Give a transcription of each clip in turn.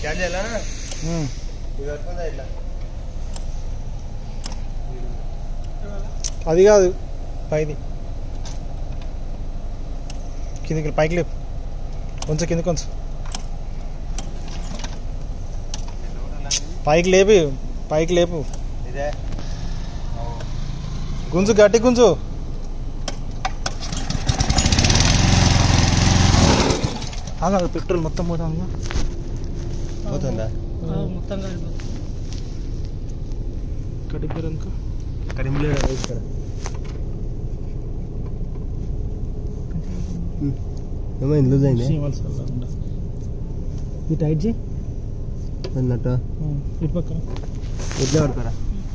Stand చేయాలా ఉమ్. ఇది పట్టుకుందా ఇట్లా అది కాదు పైది కిందికి పైకి లేపు కొంచెం కింద కొంచెం పైకి లేపి పైకి లేపు ఇదే గుంజు గట్టి గుంజు ఆగా పెట్రోల్ మొత్తం పోతాం పోతుందా మొత్తం కలిపి కడిపారు అనుకో కరీంలేడు ఇక్కడ ఏమైంది లూజ్ అయింది ఈ టైట్ చేయి అన్నట్టు ఇటు పక్కన ఎట్లా పడతారా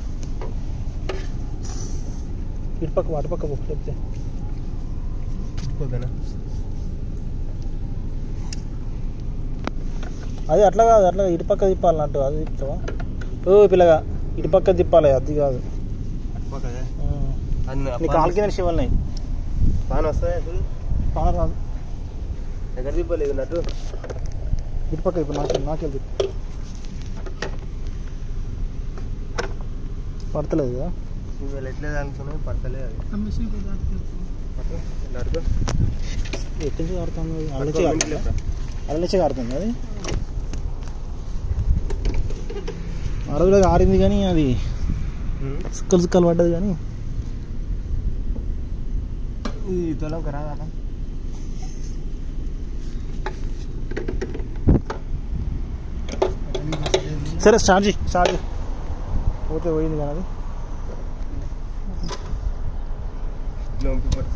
ఇటు పక్క అటు పక్క పో చెప్తే పోతానా అది అట్లా కాదు అట్లా ఇటు పక్క తిప్పాలన్నట్టు అది తిప్పుతావా ఓ పిల్లగా ఇటు పక్క తిప్పాలి అది కాదు పోతుందా నీ కాలు కింద శివల్ని పాన్ వస్తాయా అసలు పాన రాదు ఎక్కడ తిప్పలేదు అన్నట్టు ఇటు పక్క ఇప్పుడు నాకు నాకెళ్ళి తిప్పు పడతలేదు కదా ఇవాళ ఎట్లేదు అనుకున్నాయి పడతలేదు అది ఆ మిషన్ పట్టు ఇలా అడుగు ఎక్కడి నుంచి ఆడుతుంది అల్ల పట్టుకో, నుంచి వెనక్కి ఆడుతుందా లేపురా. అల్ల నుంచి ఆడుతుంది అది అడవిలో ఆడింది కానీ అది ఉమ్. సుక్కలు సుక్కలు పడ్డది కానీ ఇది తొలం రాదా సరే స్టార్ట్ చేయి స్టార్ట్ చేయి పోతే పోయింది కానీ అది నొప్పి పడుతుంది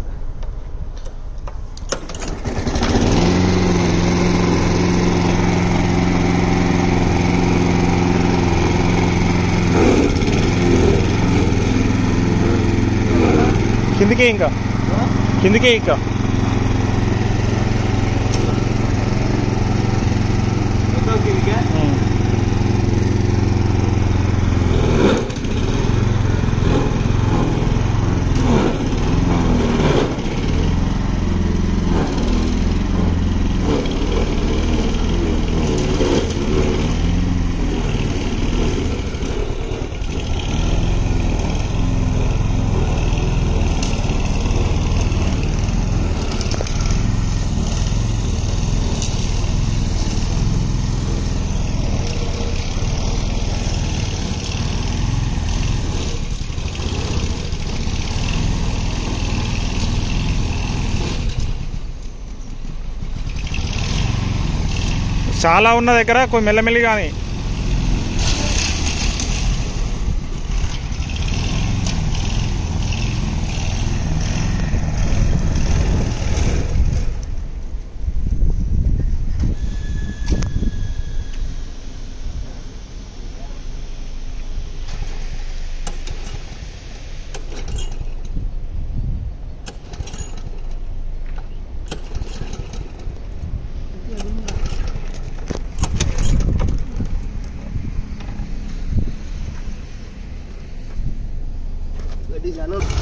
కిందికే ఇంకా కిందికే ఇంకా మొత్తం కిందికే చాలా ఉన్న దగ్గర కొంచెం మెల్లమెల్లి కానీ గడ్డి చాలా